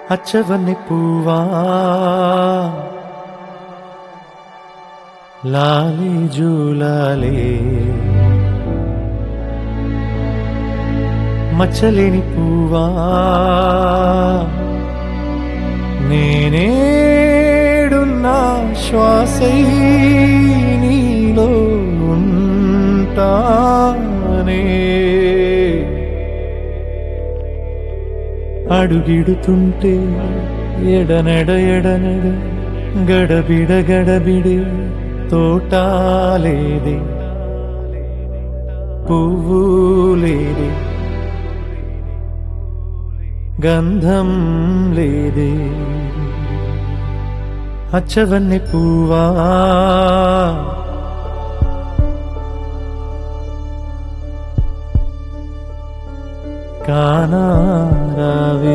అచ్చవన్ని పువ్వా లాలి జూలాలే మచ్చలేని పువ్వా నేనేడున్నా శ్వాసై నీలో ఉంటానే అడుగిడుతుంటే ఎడనెడ ఎడనెడ గడబిడ గడబిడి తోటాలేది పువ్వు లేది గంధం లేదే అచ్చవన్ని పువ్వా కానారావే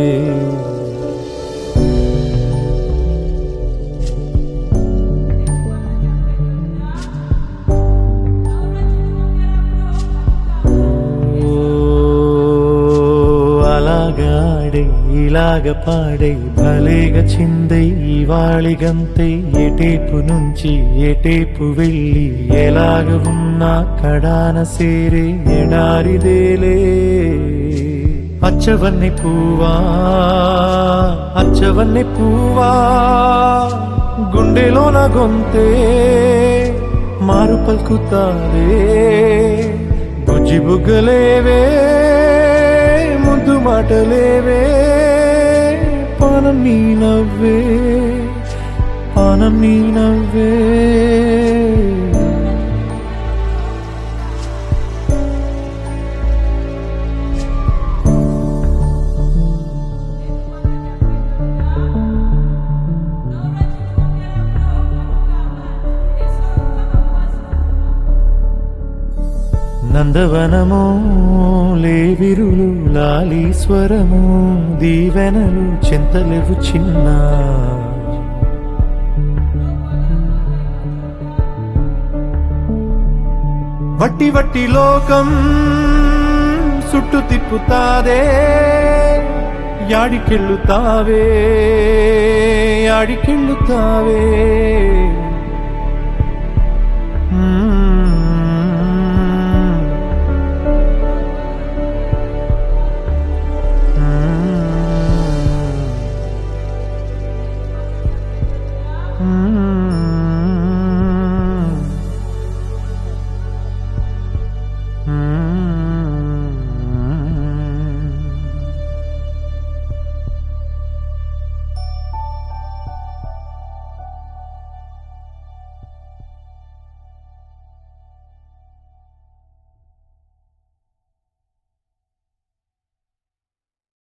ఓ, అలాగాడే ఇలాగ పాడే భలేగా చిందై ఇవాళిగంతై ఎటేపు నుంచి ఎటేపు వెళ్ళి ఎలాగ ఉన్నా కడాన సేరే ఎడారిదేలే అచ్చవన్ని పువ్వా అచ్చవన్ని పువ్వా గుండెలోన గొంతే మారు పలుకుతారే బుజ్జి బుగ్గలేవే ముద్దు మాటలేవే పానం నీ నవ్వే పానం నీ నవ్వే నందవనము లేవిరులు లాలీశ్వరము దీవెనలు చింతలేవు చిన్న వట్టి వట్టి లోకం సుట్టు తిప్పుతాదే యాడికెళ్ళుతావే యాడికెళ్ళుతావే